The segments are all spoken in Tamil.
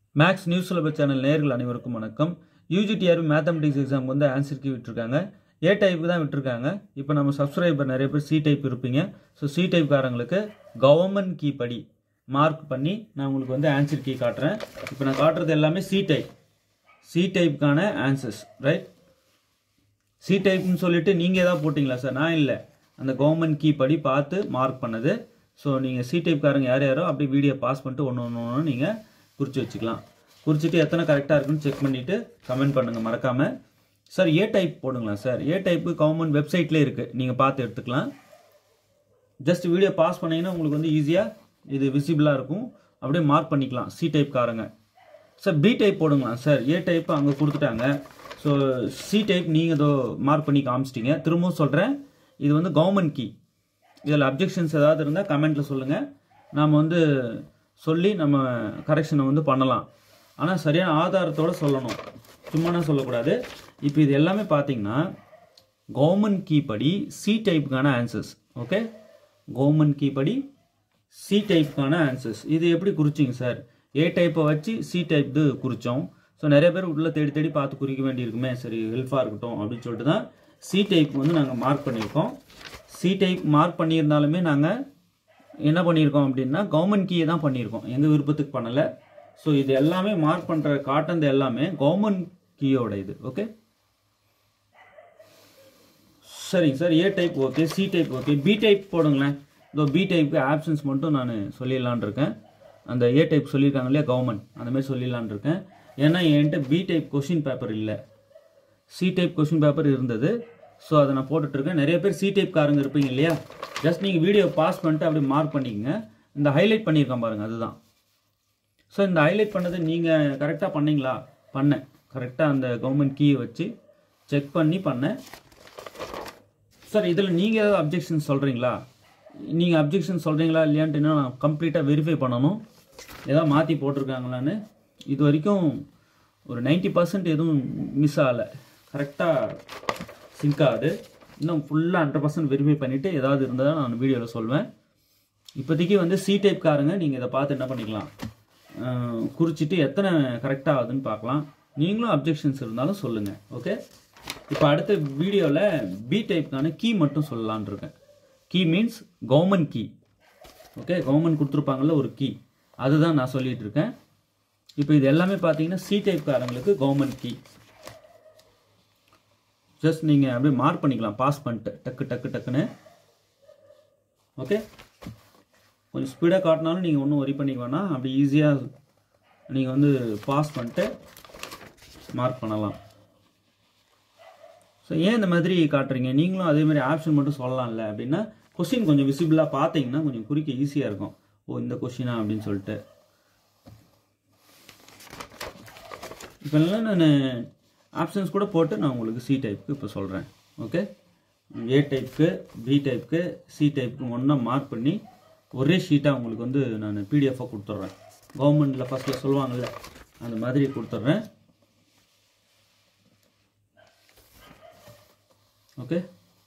மேக்ஸ் நியூஸ் சிலபஸ் சேனல் நேயர்கள் அனைவருக்கும் வணக்கம் யூஜிடிஆர்பி மேத்தமெட்டிக்ஸ் எக்ஸாம் வந்து ஆன்சர் கீ விட்டுருக்காங்க ஏ டைப்புக்கு தான் விட்டுருக்காங்க இப்போ நம்ம சப்ஸ்கிரைபர் நிறைய பேர் சி டைப் இருப்பீங்க ஸோ சி டைப்காரங்களுக்கு கவர்மெண்ட் கீ படி மார்க் பண்ணி நான் உங்களுக்கு வந்து ஆன்சர் கீ காட்டுறேன் இப்போ நான் காட்டுறது எல்லாமே சி டைப் சி டைப்புக்கான ஆன்சர்ஸ் ரைட் சி டைப்னு சொல்லிட்டு நீங்கள் ஏதாவது போட்டிங்களா சார் நான் இல்லை அந்த கவர்மெண்ட் கீ படி பார்த்து மார்க் பண்ணது ஸோ நீங்கள் சி டைப்காரங்க யார் யாரோ அப்படியே வீடியோ பாஸ் பண்ணிட்டு ஒன்று ஒன்று ஒன்று நீங்கள் குறித்து வச்சுக்கலாம் குறிச்சிட்டு எத்தனை கரெக்டாக இருக்குன்னு செக் பண்ணிவிட்டு கமெண்ட் பண்ணுங்கள் மறக்காமல் சார் ஏ டைப் போடுங்களா சார் ஏ டைப்பு கவர்மெண்ட் வெப்சைட்லேயே இருக்குது நீங்கள் பார்த்து எடுத்துக்கலாம் ஜஸ்ட் வீடியோ பாஸ் பண்ணீங்கன்னா உங்களுக்கு வந்து ஈஸியாக இது விசிபிளாக இருக்கும் அப்படியே மார்க் பண்ணிக்கலாம் சி டைப்காரங்க சார் பி டைப் போடுங்களா சார் ஏ டைப் அங்கே கொடுத்துட்டாங்க ஸோ சி டைப் நீங்கள் ஏதோ மார்க் பண்ணி காமிச்சிட்டிங்க திரும்பவும் சொல்கிறேன் இது வந்து கவர்மெண்ட் கீ இதில் அப்ஜெக்ஷன்ஸ் ஏதாவது இருந்தால் கமெண்ட்டில் சொல்லுங்கள் நாம் வந்து சொல்லி நம்ம கரெக்ஷனை வந்து பண்ணலாம் ஆனால் சரியான ஆதாரத்தோடு சொல்லணும் சும்மானா சொல்லக்கூடாது இப்போ இது எல்லாமே பார்த்தீங்கன்னா கவர்மெண்ட் கீ படி சி டைப்புக்கான ஆன்சர்ஸ் ஓகே கவர்மெண்ட் கீ படி சி டைப்புக்கான ஆன்சர்ஸ் இது எப்படி குறிச்சிங்க சார் ஏ டைப்பை வச்சு சி டைப் இது குறித்தோம் ஸோ நிறைய பேர் உள்ள தேடி தேடி பார்த்து குறிக்க வேண்டியிருக்குமே சரி ஹெல்ப்பாக இருக்கட்டும் அப்படின்னு சொல்லிட்டு தான் சி டைப் வந்து நாங்கள் மார்க் பண்ணியிருக்கோம் சி டைப் மார்க் பண்ணியிருந்தாலுமே நாங்கள் என்ன பண்ணியிருக்கோம் அப்படின்னா கவர்மெண்ட் கீயை தான் பண்ணியிருக்கோம் எங்கள் விருப்பத்துக்கு பண்ணலை ஸோ இது எல்லாமே மார்க் பண்ணுற காட்டுறது எல்லாமே கவர்மெண்ட் கீயோட இது ஓகே சரிங்க sir A type okay C type okay B type போடுங்களேன் இதோ பி டைப்புக்கு ஆப்ஷன்ஸ் மட்டும் நான் சொல்லிடலான் இருக்கேன் அந்த ஏ டைப் சொல்லியிருக்காங்க இல்லையா கவர்மெண்ட் அந்த மாதிரி சொல்லிடலான் இருக்கேன் ஏன்னா என்கிட்ட பி டைப் கொஷின் பேப்பர் இல்லை சி டைப் கொஷின் பேப்பர் இருந்தது ஸோ அதை நான் போட்டுட்ருக்கேன் நிறைய பேர் சி டைப் காரங்க இருப்பீங்க இல்லையா ஜஸ்ட் நீங்கள் வீடியோ பாஸ் பண்ணிட்டு அப்படி மார்க் பண்ணிக்கங்க இந்த ஹைலைட் பண்ணியிருக்கேன் பாருங்கள் அதுதான் ஸோ இந்த ஹைலைட் பண்ணது நீங்கள் கரெக்டாக பண்ணீங்களா பண்ணேன் கரெக்டாக அந்த கவர்மெண்ட் கீயை வச்சு செக் பண்ணி பண்ணேன் சார் இதில் நீங்கள் ஏதாவது அப்ஜெக்ஷன் சொல்கிறீங்களா நீங்கள் அப்ஜெக்ஷன் சொல்கிறீங்களா இல்லையான்ட்டு இன்னும் நான் கம்ப்ளீட்டாக வெரிஃபை பண்ணணும் ஏதாவது மாற்றி போட்டிருக்காங்களான்னு இது வரைக்கும் ஒரு நைன்ட்டி பர்சன்ட் எதுவும் மிஸ் ஆகலை கரெக்டாக சிங்க் ஆகுது இன்னும் ஃபுல்லாக ஹண்ட்ரட் பர்சன்ட் வெரிஃபை பண்ணிவிட்டு ஏதாவது இருந்தால் நான் வீடியோவில் சொல்வேன் இப்போதைக்கு வந்து சி டைப் காரங்க நீங்கள் இதை பார்த்து என்ன பண்ணிக்கலாம் அஹ், குறிச்சிட்டு எத்தனை கரெக்டாக ஆகுதுன்னு பார்க்கலாம் நீங்களும் அப்ஜெக்ஷன்ஸ் இருந்தாலும் சொல்லுங்கள் ஓகே இப்போ அடுத்த வீடியோவில் பி டைப்க்கான கீ மட்டும் சொல்லலான்னு இருக்கேன் key means government key okay government கொடுத்துருப்பாங்கல்ல ஒரு கீ அதுதான் நான் சொல்லிட்டு இருக்கேன் இப்போ இது எல்லாமே பார்த்தீங்கன்னா சி டைப்காரங்களுக்கு கவர்மெண்ட் கீ ஜஸ்ட் நீங்கள் அப்படியே மார்க் பண்ணிக்கலாம் பாஸ் பண்ணிட்டு டக்கு டக்கு டக்குன்னு ஓகே கொஞ்சம் ஸ்பீடாக காட்டினாலும் நீங்கள் ஒன்றும் ஒரி பண்ணிக்க வேணாம் அப்படி ஈஸியாக நீங்கள் வந்து பாஸ் பண்ணிட்டு மார்க் பண்ணலாம் ஸோ ஏன் இந்த மாதிரி காட்டுறீங்க நீங்களும் அதே மாதிரி ஆப்ஷன் மட்டும் சொல்லலாம்ல அப்படின்னா கொஸ்டின் கொஞ்சம் விசிபிளாக பார்த்தீங்கன்னா கொஞ்சம் குறிக்க ஈஸியாக இருக்கும் ஓ இந்த கொஸ்டினா அப்படின்னு சொல்லிட்டு இப்போ எல்லாம் நான் ஆப்ஷன்ஸ் கூட போட்டு நான் உங்களுக்கு சி டைப்புக்கு இப்போ சொல்கிறேன் ஓகே ஏ டைப்புக்கு பி டைப்புக்கு சி டைப்புக்கு ஒன்றா மார்க் பண்ணி ஒரே ஷீட்டாக உங்களுக்கு வந்து நான் பிடிஎஃபாக கொடுத்துட்றேன் கவர்மெண்ட்டில் ஃபஸ்ட்டில் சொல்லுவாங்கள்ல அந்த மாதிரி கொடுத்துட்றேன் ஓகே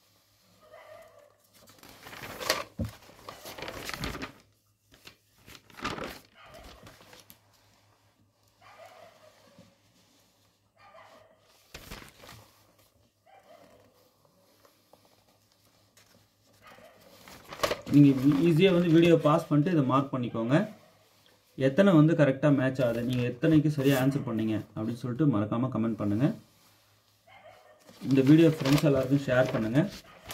நீங்கள் ஈஸியாக வந்து வீடியோ பாஸ் பண்ணிட்டு இதை மார்க் பண்ணிக்கோங்க எத்தனை வந்து கரெக்டாக மேட்ச் ஆகுது நீங்கள் எத்தனைக்கு சரியாக ஆன்சர் பண்ணீங்க அப்படின்னு சொல்லிட்டு மறக்காமல் கமெண்ட் பண்ணுங்கள் இந்த வீடியோ ஃப்ரெண்ட்ஸ் எல்லாருக்கும் ஷேர் பண்ணுங்கள்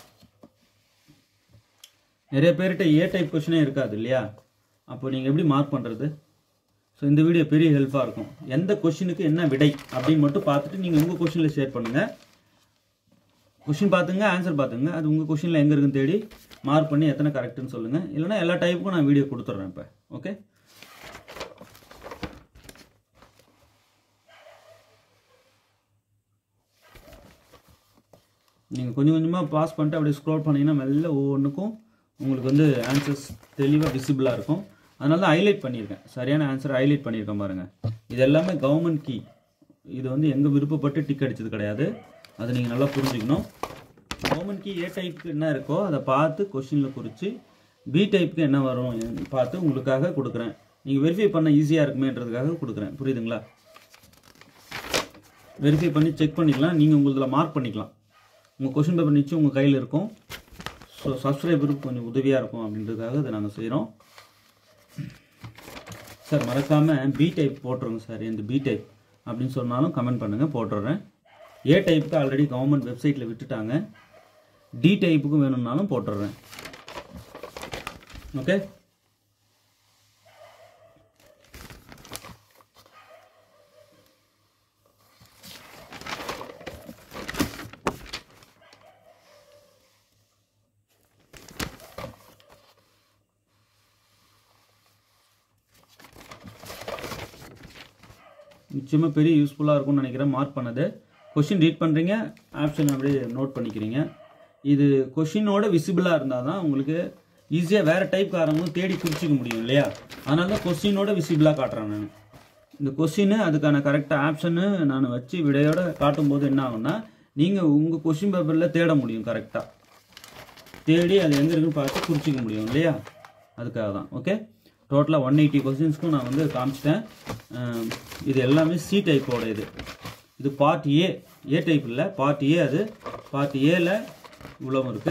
நிறைய பேர்கிட்ட ஏ டைப் கொஷினே இருக்காது இல்லையா அப்போ நீங்கள் எப்படி மார்க் பண்ணுறது ஸோ இந்த வீடியோ பெரிய ஹெல்ப்பாக இருக்கும் எந்த கொஷினுக்கு என்ன விடை அப்படின்னு மட்டும் பார்த்துட்டு நீங்கள் உங்கள் கொஷினில் ஷேர் பண்ணுங்கள் கொஷின் பார்த்துங்க ஆன்சர் பார்த்துங்க அது உங்கள் கொஷினில் எங்கே இருக்குன்னு தேடி மார்க் பண்ணி எத்தனை கரெக்டுன்னு சொல்லுங்கள் இல்லைனா எல்லா டைப்புக்கும் நான் வீடியோ கொடுத்துட்றேன் இப்போ ஓகே நீங்கள் கொஞ்சம் கொஞ்சமாக பாஸ் பண்ணிட்டு அப்படியே ஸ்க்ரோல் பண்ணீங்கன்னா மெல்ல ஒவ்வொன்றுக்கும் உங்களுக்கு வந்து ஆன்சர்ஸ் தெளிவாக விசிபிளாக இருக்கும் அதனால தான் ஹைலைட் பண்ணியிருக்கேன் சரியான ஆன்சர் ஹைலைட் பண்ணியிருக்கேன் பாருங்கள் இது எல்லாமே கவர்மெண்ட் கீ இது வந்து எங்கள் விருப்பப்பட்டு டிக் அடிச்சது கிடையாது அதை நீங்கள் நல்லா புரிஞ்சுக்கணும் கவர்மெண்ட் கீ ஏ டைப்புக்கு என்ன இருக்கோ அதை பார்த்து கொஷினில் குறித்து பி டைப்புக்கு என்ன வரும் பார்த்து உங்களுக்காக கொடுக்குறேன் நீங்கள் வெரிஃபை பண்ண ஈஸியாக இருக்குமேன்றதுக்காக கொடுக்குறேன் புரியுதுங்களா வெரிஃபை பண்ணி செக் பண்ணிக்கலாம் நீங்கள் உங்களதில் மார்க் பண்ணிக்கலாம் உங்கள் கொஷின் பேப்பர் நிச்சயம் உங்கள் கையில் இருக்கும் ஸோ சப்ஸ்கிரைபருக்கு கொஞ்சம் உதவியாக இருக்கும் அப்படின்றதுக்காக இதை நாங்கள் செய்கிறோம் சார் மறக்காமல் பி டைப் போட்டுருங்க சார் இந்த பி டைப் அப்படின்னு சொன்னாலும் கமெண்ட் பண்ணுங்கள் போட்டுடுறேன் ஏ டைப்புக்கு ஆல்ரெடி கவர்மெண்ட் வெப்சைட்டில் விட்டுட்டாங்க டி டைப்புக்கு வேணும்னாலும் போட்டுடுறேன் ஓகே நிச்சயமாக பெரிய யூஸ்ஃபுல்லாக இருக்கும்னு நினைக்கிறேன் மார்க் பண்ணது கொஷின் ரீட் பண்ணுறீங்க ஆப்ஷன் அப்படியே நோட் பண்ணிக்கிறீங்க இது கொஷினோட விசிபிளாக இருந்தால் தான் உங்களுக்கு ஈஸியாக வேறு டைப் காரங்களும் தேடி குறிச்சிக்க முடியும் இல்லையா அதனால தான் கொஸ்டினோட விசிபிளாக காட்டுறேன் நான் இந்த கொஸ்டின் அதுக்கான கரெக்டாக ஆப்ஷனு நான் வச்சு விடையோட காட்டும்போது என்ன ஆகும்னா நீங்கள் உங்கள் கொஷின் பேப்பரில் தேட முடியும் கரெக்டாக தேடி அது எங்கே இருக்குன்னு பார்த்து குறிச்சிக்க முடியும் இல்லையா அதுக்காக தான் ஓகே டோட்டலாக ஒன் எயிட்டி கொஸ்டின்ஸ்க்கும் நான் வந்து காமிச்சிட்டேன் அஹ் இது எல்லாமே சி டைப்போட இது இது பார்ட் ஏ ஏ டைப் இல்லை பார்ட் ஏ அது பார்ட் ஏல இவ்வளவு இருக்குது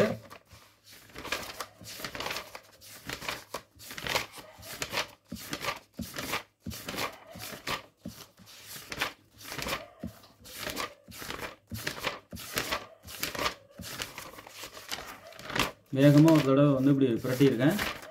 வேகமாக ஒரு தடவை வந்து இப்படி புரட்டியிருக்கேன்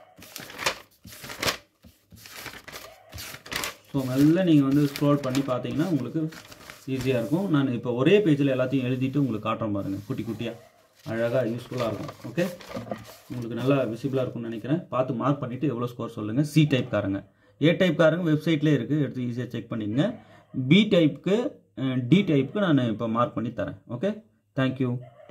ஸோ மெல்ல நீங்கள் வந்து ஸ்க்ரோல் பண்ணி பார்த்தீங்கன்னா உங்களுக்கு ஈஸியாக இருக்கும் நான் இப்போ ஒரே பேஜில் எல்லாத்தையும் எழுதிட்டு உங்களுக்கு காட்டுறேன் பாருங்கள் குட்டி குட்டியாக அழகாக யூஸ்ஃபுல்லாக இருக்கும் ஓகே உங்களுக்கு நல்லா விசிபிளாக இருக்கும்னு நினைக்கிறேன் பார்த்து மார்க் பண்ணிவிட்டு எவ்வளோ ஸ்கோர் சொல்லுங்கள் சி டைப் காரங்க ஏ டைப் காரங்க வெப்சைட்லேயே இருக்குது எடுத்து ஈஸியாக செக் பண்ணிக்கங்க பி டைப்புக்கு டி டைப்புக்கு நான் இப்போ மார்க் பண்ணி தரேன் ஓகே தேங்க்யூ